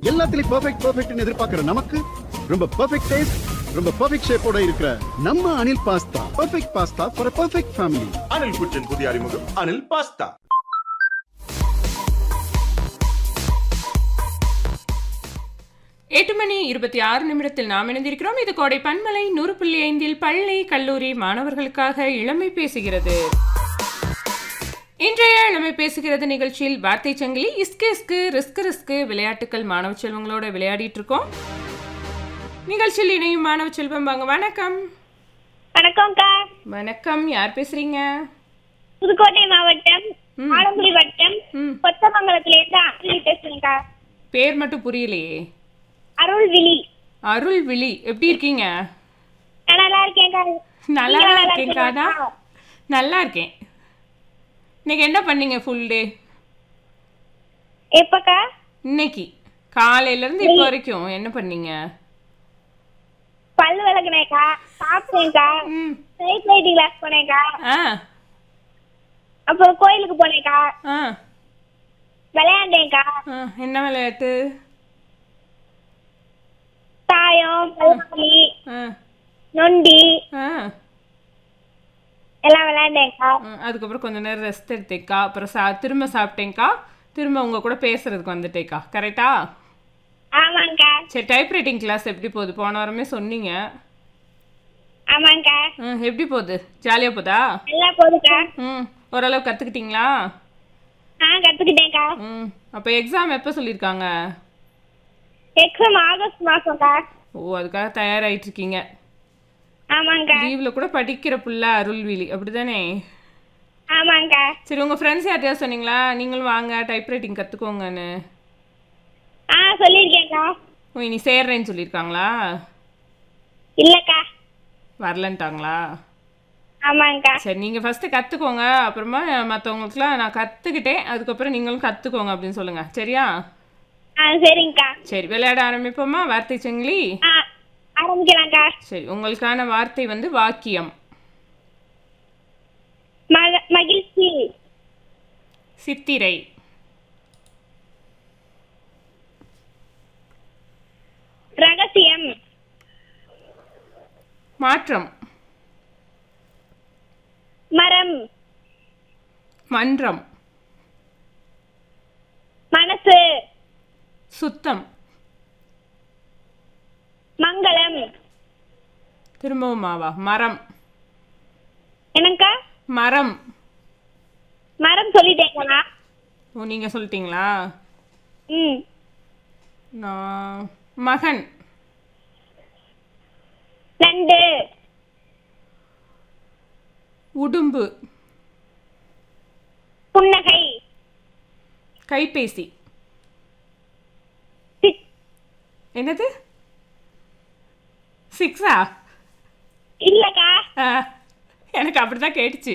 எல்லாத்துலயும் பெர்ஃபெக்ட் பெர்ஃபெக்ட்னு எதிர்பார்க்கிற நமக்கு ரொம்ப பெர்ஃபெக்ட் டேஸ்ட் ரொம்ப பெர்ஃபெக்ட் ஷேப்போட இருக்கிற நம்ம Anil pasta perfect pasta for perfect family Anil kitchen புதிய அறிமுகம் அனில் பாஸ்தா எட்டு மணி இருபத்தி ஆறு நிமிடத்தில் நாம் இணைந்திருக்கிறோம் இது கோடை பன்மலை நூறு புள்ளி ஐந்தில் பள்ளி கல்லூரி மாணவர்களுக்காக இளமை பேசுகிறது இன்றைய இளமை பேசுகிறது நிகழ்ச்சியில் வார்த்தை சங்கிலி இஸ்கு இஸ்கு ரிஸ்க் ரிஸ்க் விளையாட்டுக்கள் மாணவ செல்வங்களோட விளையாடிட்டு இருக்கோம் நிகழ்ச்சியில் இணையும் மாணவ செல்வம் வாங்க வணக்கம் வணக்கம்க்கா வணக்கம் யார் பேசுறீங்க புதுக்கோட்டை மாவட்டம் ம். ஆலங்குடி வட்டம் ம் கொத்தமங்கலத்துல இருந்து அருள்விழி பேசுறேன்க்கா பேர் மட்டும் புரியலையே அருள்விழி அருள் விழி எப்படி இருக்கீங்க நான் நல்லா இருக்கேன்க்கா நல்லா நீங்க நல்லா இருக்கேங்காதா இருக்கீங்களா? நல்லா இருக்கேன் இன்னைக்கு என்ன பண்ணீங்க ஃபுல் டே எப்பக்கா இன்னைக்கு காலையில இருந்து இப்போ வரைக்கும் என்ன பண்ணீங்க பல்லு விளக்குனேக்கா சாப்பிட்டேன்க்கா ம் நைட் ரைட்டிங் கிளாஸ் போனேன்க்கா ஆ அப்புறம் கோயிலுக்கு போனேன்க்கா ஆ விளையாண்டேன்க்கா ஆ என்ன விளையாட்டு தாயம் பல்லாங்குழி ஆ நொண்டி ஆ எல்லாம் விளையாண்டேன்க்கா ஆ, அதுக்கப்புறம் கொஞ்ச நேரம் ரெஸ்ட் எடுத்தேக்கா அப்புறம் சா திரும்ப சாப்பிட்டேங்க்கா திரும்ப உங்க கூட பேசுறதுக்கு வந்துட்டேக்கா கரெக்டா ஆமாங்க்கா சரி டைப்ரைட்டிங் கிளாஸ் எப்படி போகுது போன வாரமே சொன்னீங்க ஆமாங்க்கா ம் எப்படி போகுது ஜாலியாக போதா நல்லா போகுதுக்கா ம் ஓரளவு கற்றுக்கிட்டீங்களா ஆ கத்துக்கிட்டேன்க்கா ம் அப்போ எக்ஸாம் எப்போ சொல்லியிருக்காங்க எக்ஸாம் ஆகஸ்ட் மாசம்க்கா ஓ அதுக்காக தயாராகிட்டு இருக்கீங்க ஆமாங்க்கா லீவில் கூட படிக்கிற புள்ள அருள்விழி அப்படிதானே ஆமாங்க்கா சரி உங்கள் ஃப்ரெண்ட்ஸ் யார்ட்டையாவது சொன்னீங்களா நீங்களும் வாங்க டைப்ரைட்டிங் கற்றுக்கோங்கன்னு ஆ சொல்லியிருக்கேன்க்கா ஓ இனி சேர்றேன்னு சொல்லியிருக்காங்களா இல்லக்கா வரலன்ட்டாங்களா ஆமாங்க்கா சரி நீங்கள் ஃபஸ்ட்டு கற்றுக்கோங்க அப்புறமா மற்றவங்களுக்குலாம் நான் கற்றுக்கிட்டேன் அதுக்கப்புறம் நீங்களும் கற்றுக்கோங்க அப்படின்னு சொல்லுங்கள் சரியா ஆ சரிங்கக்கா சரி விளையாட ஆரம்பிப்போமா வார்த்தை சங்கிலி ஆ ஆரம்பிக்கலாம்க்கா சரி உங்களுக்கான வார்த்தை வந்து வாக்கியம் மக மகிழ்ச்சி சித்திரை ரகசியம் மாற்றம் மரம் மன்றம் மனசு சுத்தம் மங்களம் திரும்பவும் மாவா மரம் என்னங்கக்கா மரம் மரம் சொல்லிட்டேங்கண்ணா ஓ நீங்கள் சொல்லிட்டீங்களா ம் நான் மகன் நண்டு உடும்பு புன்னகை கைபேசி சி- என்னது சிக்ஸா இல்லக்கா ஆ, எனக்கு அப்படிதான் கேட்டுச்சு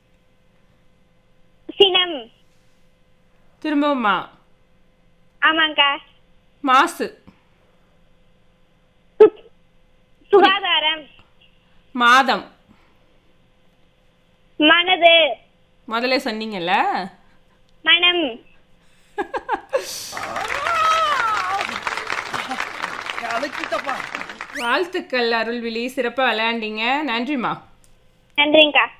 சினம் திரும்பவும்மா ஆமாங்கக்கா மாசு சு- சுகாதாரம் மாதம் மனது முதல்ல சொன்னீங்கல்ல மனம் வாழ்த்துக்கள் அருள்விழி சிறப்பாக விளையாண்டீங்க நன்றிம்மா நன்றிங்கக்கா